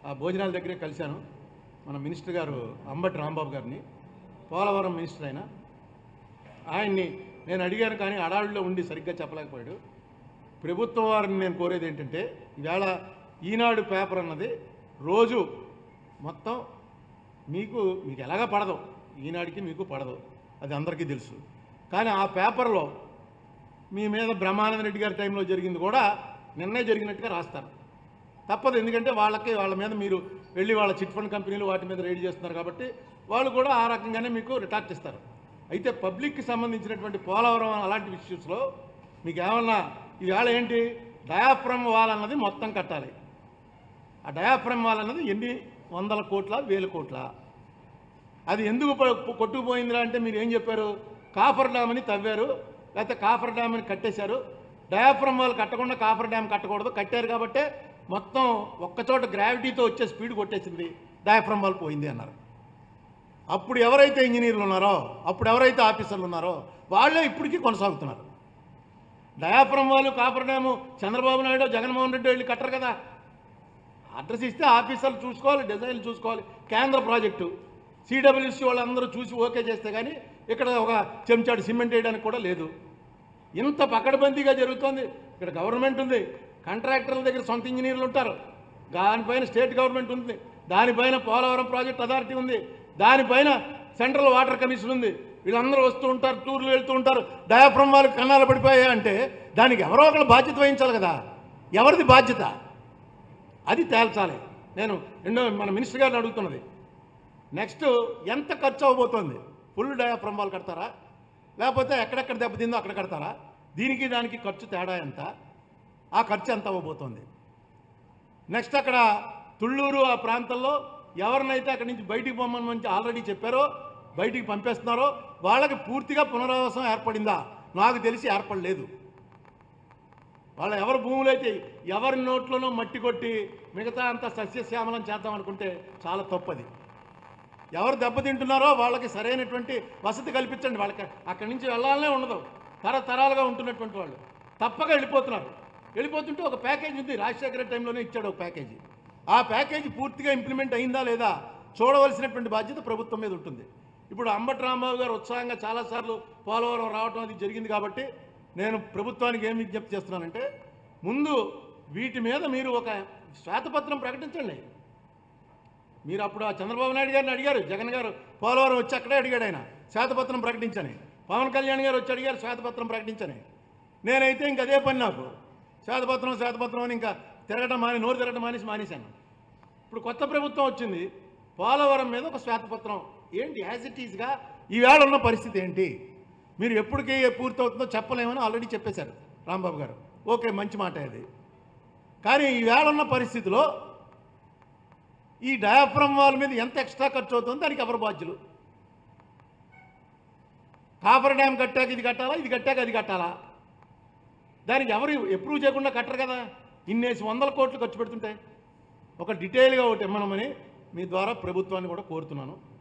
ఆ భోజనాల దగ్గరే కలిశాను మన మినిస్టర్ గారు అంబటి రాంబాబు గారిని పోలవరం మినిస్టర్ అయిన ఆయన్ని నేను అడిగాను కానీ అడావిడిలో ఉండి సరిగ్గా చెప్పలేకపోయాడు ప్రభుత్వం వారిని నేను కోరేది ఏంటంటే ఈవేళ ఈనాడు పేపర్ అన్నది రోజు మొత్తం మీకు మీకు ఎలాగా పడదు ఈనాడికి మీకు పడదు అది అందరికీ తెలుసు కానీ ఆ పేపర్లో మీ మీద బ్రహ్మానంద రెడ్డి గారి టైంలో జరిగింది కూడా నిన్నే జరిగినట్టుగా రాస్తారు తప్పదు ఎందుకంటే వాళ్ళకి వాళ్ళ మీద మీరు వెళ్ళి వాళ్ళ చిట్ ఫండ్ కంపెనీలు వాటి మీద రైడ్ చేస్తున్నారు కాబట్టి వాళ్ళు కూడా ఆ రకంగానే మీకు రిటార్ట్ ఇస్తారు అయితే పబ్లిక్కి సంబంధించినటువంటి పోలవరం అలాంటి ఇష్యూస్లో మీకు ఏమన్నా ఈవేళ ఏంటి డయాఫ్రమ్ వాల్ అన్నది మొత్తం కట్టాలి ఆ డయాఫ్రమ్ వాల్ అన్నది ఎన్ని వందల కోట్ల వేల కోట్ల అది ఎందుకు ప- కొట్టుకుపోయిందిరా అంటే మీరు ఏం చెప్పారు కాఫర్ డ్యామ్ అని తవ్వారు లేకపోతే కాఫర్ డ్యామ్ అని కట్టేశారు డయాఫ్రమ్ వాల్ కట్టకుండా కాఫర్ డ్యామ్ కట్టకూడదు కట్టారు కాబట్టి మొత్తం ఒక్కచోట గ్రావిటీతో వచ్చే స్పీడ్ కొట్టేసింది డయాఫ్రమ్ వాల్ పోయింది అన్నారు అప్పుడు ఎవరైతే ఇంజనీర్లు ఉన్నారో అప్పుడు ఎవరైతే ఆఫీసర్లు ఉన్నారో వాళ్ళే ఇప్పటికీ కొనసాగుతున్నారు డయాఫ్రమ్ వాళ్ళు కాపర్ డ్యాము చంద్రబాబు నాయుడు జగన్మోహన్ రెడ్డి వెళ్ళి కట్టరు కదా అడ్రస్ ఇస్తే ఆఫీసర్లు చూసుకోవాలి డిజైన్లు చూసుకోవాలి కేంద్ర ప్రాజెక్టు సిడబ్ల్యూసి వాళ్ళందరూ చూసి ఓకే చేస్తే కానీ ఇక్కడ ఒక చెంచాడు సిమెంట్ వేయడానికి కూడా లేదు ఇంత పకడ్బందీగా జరుగుతోంది ఇక్కడ గవర్నమెంట్ ఉంది కాంట్రాక్టర్ల దగ్గర సొంత ఇంజనీర్లు ఉంటారు దానిపైన స్టేట్ గవర్నమెంట్ ఉంది దానిపైన పోలవరం ప్రాజెక్ట్ అథారిటీ ఉంది దానిపైన సెంట్రల్ వాటర్ కమిషన్ ఉంది వీళ్ళందరూ వస్తూ ఉంటారు టూర్లు వెళ్తూ ఉంటారు డయాఫ్రమ్ వాళ్ళకి కన్నాలు పడిపోయాయి అంటే దానికి ఎవరో ఒకరు బాధ్యత వహించాలి కదా ఎవరిది బాధ్యత అది తేల్చాలి నేను రెండో మన మినిస్టర్ గారిని అడుగుతున్నది నెక్స్ట్ ఎంత ఖర్చు అవ్వబోతోంది ఫుల్ డయాఫ్రమ్ వాళ్ళు కడతారా లేకపోతే ఎక్కడెక్కడ దెబ్బతిందో అక్కడ కడతారా దీనికి దానికి ఖర్చు తేడా ఎంత ఆ ఖర్చు ఎంత అవ్వబోతోంది నెక్స్ట్ అక్కడ తుళ్ళూరు ఆ ప్రాంతంలో ఎవరినైతే అక్కడి నుంచి బయటికి పొమ్మని మంచి ఆల్రెడీ చెప్పారో బయటికి పంపేస్తున్నారో వాళ్ళకి పూర్తిగా పునరావాసం ఏర్పడిందా నాకు తెలిసి ఏర్పడలేదు వాళ్ళ ఎవరి భూములు అయితే ఎవరి నోట్లోనో మట్టి కొట్టి మిగతా అంతా సస్యశ్యామలం చేద్దాం అనుకుంటే చాలా తప్పది ఎవరు దెబ్బతింటున్నారో వాళ్ళకి సరైనటువంటి వసతి కల్పించండి వాళ్ళకి అక్కడి నుంచి వెళ్ళాలనే ఉండదు తరతరాలుగా ఉంటున్నటువంటి వాళ్ళు తప్పక వెళ్ళిపోతున్నారు వెళ్ళిపోతుంటే ఒక ప్యాకేజ్ ఉంది రాజశేఖర టైంలోనే ఇచ్చాడు ఒక ప్యాకేజీ ఆ ప్యాకేజీ పూర్తిగా ఇంప్లిమెంట్ అయిందా లేదా చూడవలసినటువంటి బాధ్యత ప్రభుత్వం మీద ఉంటుంది ఇప్పుడు అంబటి రాంబాబు గారు ఉత్సాహంగా చాలాసార్లు పోలవరం రావటం అది జరిగింది కాబట్టి నేను ప్రభుత్వానికి ఏం విజ్ఞప్తి చేస్తున్నానంటే ముందు వీటి మీద మీరు ఒక శ్వేతపత్రం ప్రకటించండి మీరు అప్పుడు ఆ చంద్రబాబు నాయుడు గారిని అడిగారు జగన్ గారు పోలవరం వచ్చి అక్కడే అడిగాడు ఆయన శ్వేతపత్రం ప్రకటించని పవన్ కళ్యాణ్ గారు వచ్చి అడిగారు శ్వేతపత్రం ప్రకటించని నేనైతే ఇంక అదే పని నాకు శ్వేతపత్రం శ్వేతపత్రం అని ఇంకా తిరగటం మాని నోరు తిరగటం మానేసి మానేశాను ఇప్పుడు కొత్త ప్రభుత్వం వచ్చింది పోలవరం మీద ఒక శ్వేతపత్రం ఏంటి యాజ్ ఇట్ ఈజ్గా ఈవేళ ఉన్న పరిస్థితి ఏంటి మీరు ఎప్పటికీ పూర్తవుతుందో చెప్పలేమని ఆల్రెడీ చెప్పేశారు రాంబాబు గారు ఓకే మంచి మాట అది కానీ ఈవేళ ఉన్న పరిస్థితిలో ఈ డయాఫ్రమ్ వాల్ మీద ఎంత ఎక్స్ట్రా ఖర్చు అవుతుందో దానికి ఎవరు బాధ్యులు కాపర్ డ్యామ్ కట్టాక ఇది కట్టాలా ఇది కట్టాక అది కట్టాలా దానికి ఎవరు ఎప్రూవ్ చేయకుండా కట్టరు కదా ఇన్నేసి వందల కోట్లు ఖర్చు పెడుతుంటాయి ఒక డీటెయిల్గా ఒకటి ఇమ్మనమని మీ ద్వారా ప్రభుత్వాన్ని కూడా కోరుతున్నాను